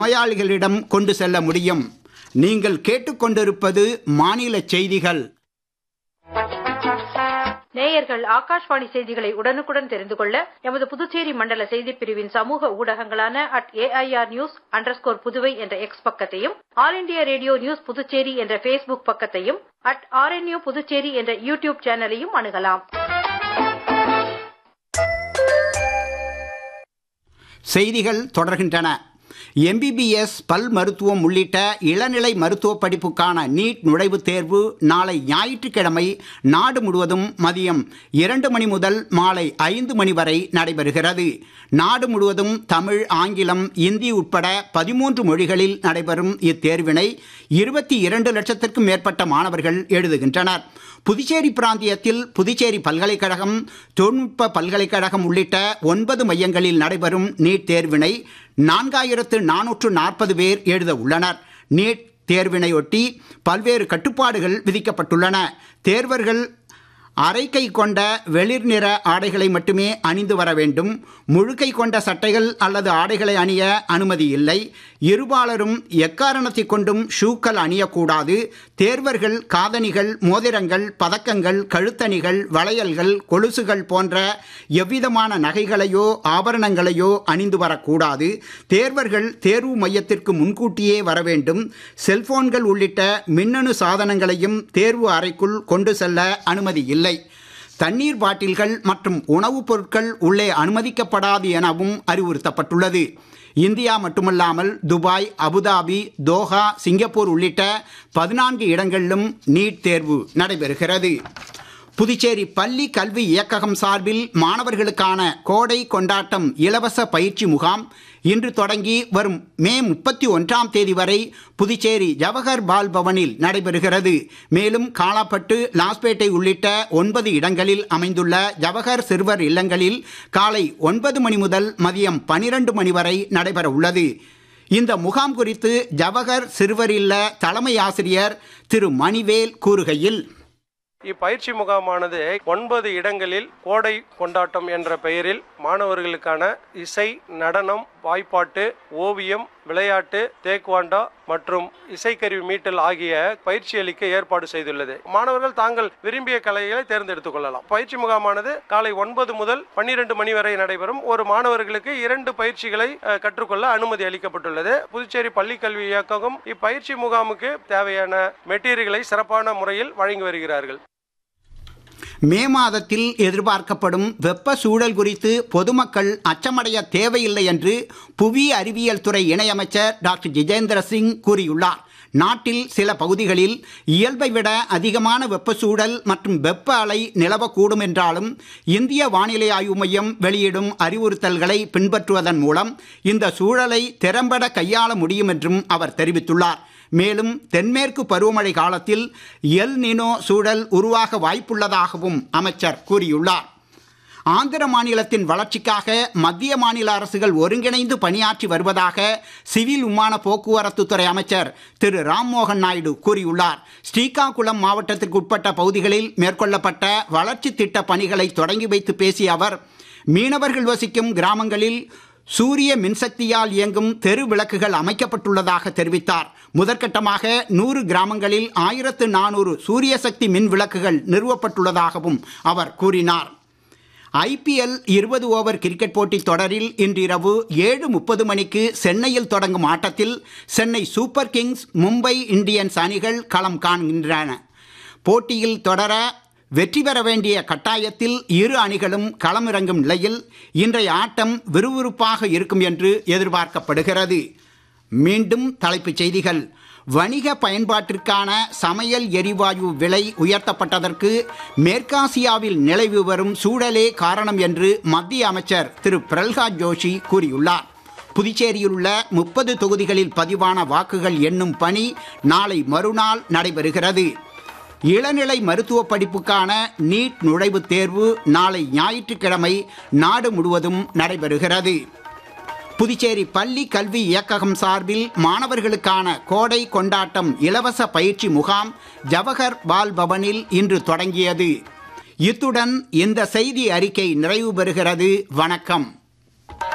நோயாளிகளிடம் கொண்டு செல்ல முடியும் நீங்கள் கேட்டுக்கொண்டிருப்பது மாநில செய்திகள் நேயர்கள் ஆகாஷ்வாணி செய்திகளை உடனுக்குடன் தெரிந்து கொள்ள எமது புதுச்சேரி மண்டல செய்திப் பிரிவின் சமூக ஊடகங்களான at AIR news underscore Puduvai என்ற எக்ஸ் பக்கத்தையும் All India Radio News Puducherry என்ற ஃபேஸ்புக் பக்கத்தையும் அட் ஆர்என்யூ புதுச்சேரி என்ற யூடியூப் சேனலையும் அணுகலாம் செய்திகள் தொடர்கின்றன எம்பிபிஎஸ் பல் மருத்துவம் உள்ளிட்ட இளநிலை மருத்துவ படிப்புக்கான நீட் நுழைவுத் தேர்வு நாளை ஞாயிற்றுக்கிழமை நாடு முழுவதும் மதியம் இரண்டு மணி முதல் மாலை ஐந்து மணி வரை நடைபெறுகிறது நாடு முழுவதும் தமிழ் ஆங்கிலம் இந்தி உட்பட பதிமூன்று மொழிகளில் நடைபெறும் இத்தேர்வினை இருபத்தி இரண்டு லட்சத்திற்கும் மேற்பட்ட மாணவர்கள் எழுதுகின்றனர் புதுச்சேரி பிராந்தியத்தில் புதுச்சேரி பல்கலைக்கழகம் தொழில்நுட்ப பல்கலைக்கழகம் உள்ளிட்ட ஒன்பது மையங்களில் நடைபெறும் நீட் தேர்வினை நான்காயிரத்து நானூற்று நாற்பது பேர் எழுத உள்ளனர் நீட் தேர்வினையொட்டி பல்வேறு கட்டுப்பாடுகள் விதிக்கப்பட்டுள்ளன தேர்வர்கள் அரைக்கை கொண்ட வெளிர் நிற ஆடைகளை மட்டுமே அணிந்து வர வேண்டும் முழுக்கை கொண்ட சட்டைகள் அல்லது ஆடைகளை அணிய அனுமதி இல்லை இருபாலரும் எக்காரணத்தை கொண்டும் ஷூக்கள் அணியக்கூடாது தேர்வர்கள் காதணிகள் மோதிரங்கள் பதக்கங்கள் கழுத்தணிகள் வளையல்கள் கொலுசுகள் போன்ற எவ்விதமான நகைகளையோ ஆபரணங்களையோ அணிந்து வரக்கூடாது தேர்வர்கள் தேர்வு மையத்திற்கு முன்கூட்டியே வர வேண்டும் செல்போன்கள் உள்ளிட்ட மின்னணு சாதனங்களையும் தேர்வு அறைக்குள் கொண்டு செல்ல அனுமதி இல்லை தண்ணீர் பாட்டில்கள் மற்றும் உணவுப் பொருட்கள் உள்ளே அனுமதிக்கப்படாது எனவும் அறிவுறுத்தப்பட்டுள்ளது இந்தியா மட்டுமல்லாமல் துபாய் அபுதாபி தோஹா சிங்கப்பூர் உள்ளிட்ட பதினான்கு இடங்களிலும் நீட் தேர்வு நடைபெறுகிறது புதுச்சேரி பள்ளி கல்வி இயக்ககம் சார்பில் மாணவர்களுக்கான கோடை கொண்டாட்டம் இலவச பயிற்சி முகாம் இன்று தொடங்கி வரும் மே முப்பத்தி ஒன்றாம் தேதி வரை புதுச்சேரி ஜவஹர் பால் பவனில் நடைபெறுகிறது மேலும் காலாப்பட்டு லாஸ்பேட்டை உள்ளிட்ட ஒன்பது இடங்களில் அமைந்துள்ள ஜவஹர் சிறுவர் இல்லங்களில் காலை ஒன்பது மணி முதல் மதியம் பனிரெண்டு மணி வரை நடைபெற உள்ளது இந்த முகாம் குறித்து ஜவஹர் சிறுவர் இல்ல தலைமை ஆசிரியர் திரு மணிவேல் கூறுகையில் இப்பயிற்சி முகாமானது ஒன்பது இடங்களில் கோடை கொண்டாட்டம் என்ற பெயரில் மாணவர்களுக்கான இசை நடனம் வாய்ப்பாட்டு ஓவியம் விளையாட்டு தேக்வாண்டா மற்றும் இசைக்கருவி மீட்டல் ஆகிய பயிற்சி அளிக்க ஏற்பாடு செய்துள்ளது மாணவர்கள் தாங்கள் விரும்பிய கலைகளை தேர்ந்தெடுத்துக் கொள்ளலாம் பயிற்சி முகாமானது காலை ஒன்பது முதல் பன்னிரண்டு மணி வரை நடைபெறும் ஒரு மாணவர்களுக்கு இரண்டு பயிற்சிகளை அஹ், கற்றுக்கொள்ள அனுமதி அளிக்கப்பட்டுள்ளது புதுச்சேரி பள்ளி கல்வி இயக்ககம் இப்பயிற்சி முகாமுக்கு தேவையான மெட்டீரியல்களை சிறப்பான முறையில் வழங்கி வருகிறார்கள் மே மாதத்தில் எதிர்பார்க்கப்படும் வெப்ப சூழல் குறித்து பொதுமக்கள் அச்சமடைய தேவையில்லை என்று புவி அறிவியல் துறை இணையமைச்சர் டாக்டர் ஜிதேந்திர சிங் கூறியுள்ளார் நாட்டில் சில பகுதிகளில் இயல்பை விட அதிகமான வெப்ப சூழல் மற்றும் வெப்ப அலை நிலவக்கூடும் என்றாலும் இந்திய வானிலை ஆய்வு மையம் வெளியிடும் அறிவுறுத்தல்களை பின்பற்றுவதன் மூலம் இந்த சூழலை திறம்பட கையாள முடியும் என்றும் அவர் தெரிவித்துள்ளார் மேலும் தென்மேற்கு பருவமழை காலத்தில் எல் நினோ சூழல் உருவாக வாய்ப்புள்ளதாகவும் அமைச்சர் கூறியுள்ளார் ஆந்திர மாநிலத்தின் வளர்ச்சிக்காக மத்திய மாநில அரசுகள் ஒருங்கிணைந்து பணியாற்றி வருவதாக சிவில் விமான போக்குவரத்து துறை அமைச்சர் திரு ராம்மோகன் நாயுடு கூறியுள்ளார் ஸ்ரீகாகுளம் மாவட்டத்திற்கு உட்பட்ட பகுதிகளில் மேற்கொள்ளப்பட்ட வளர்ச்சி திட்ட பணிகளை தொடங்கி வைத்து பேசிய அவர் மீனவர்கள் வசிக்கும் கிராமங்களில் சூரிய மின்சக்தியால் இயங்கும் தெரு விளக்குகள் அமைக்கப்பட்டுள்ளதாக தெரிவித்தார் முதற்கட்டமாக நூறு கிராமங்களில் ஆயிரத்து நானூறு சூரிய சக்தி மின் விளக்குகள் நிறுவப்பட்டுள்ளதாகவும் அவர் கூறினார் ஐபிஎல் இருபது ஓவர் கிரிக்கெட் போட்டித் தொடரில் இன்றிரவு ஏழு முப்பது மணிக்கு சென்னையில் தொடங்கும் ஆட்டத்தில் Chennai Super Kings Mumbai Indians அணிகள் களம் காண்கின்றன போட்டியில் தொடர வெற்றி பெற வேண்டிய கட்டாயத்தில் இரு அணிகளும் களமிறங்கும் நிலையில் இன்றைய ஆட்டம் விறுவிறுப்பாக இருக்கும் என்று எதிர்பார்க்கப்படுகிறது மீண்டும் தலைப்புச் செய்திகள் வணிக பயன்பாட்டிற்கான சமையல் எரிவாயு விலை உயர்த்தப்பட்டதற்கு மேற்காசியாவில் நிலவி வரும் சூழலே காரணம் என்று மத்திய அமைச்சர் திரு பிரல்ஹாத் ஜோஷி கூறியுள்ளார் புதுச்சேரியில் உள்ள முப்பது தொகுதிகளில் பதிவான வாக்குகள் எண்ணும் பணி நாளை மறுநாள் நடைபெறுகிறது இளநிலை மருத்துவ படிப்புக்கான நீட் நுழைவுத் தேர்வு நாளை ஞாயிற்றுக்கிழமை நாடு முழுவதும் நடைபெறுகிறது புதுச்சேரி பள்ளி கல்வி இயக்ககம் சார்பில் மாணவர்களுக்கான கோடை கொண்டாட்டம் இலவச பயிற்சி முகாம் ஜவஹர் பால் பவனில் இன்று தொடங்கியது இத்துடன் இந்த செய்தி அறிக்கை நிறைவு பெறுகிறது வணக்கம்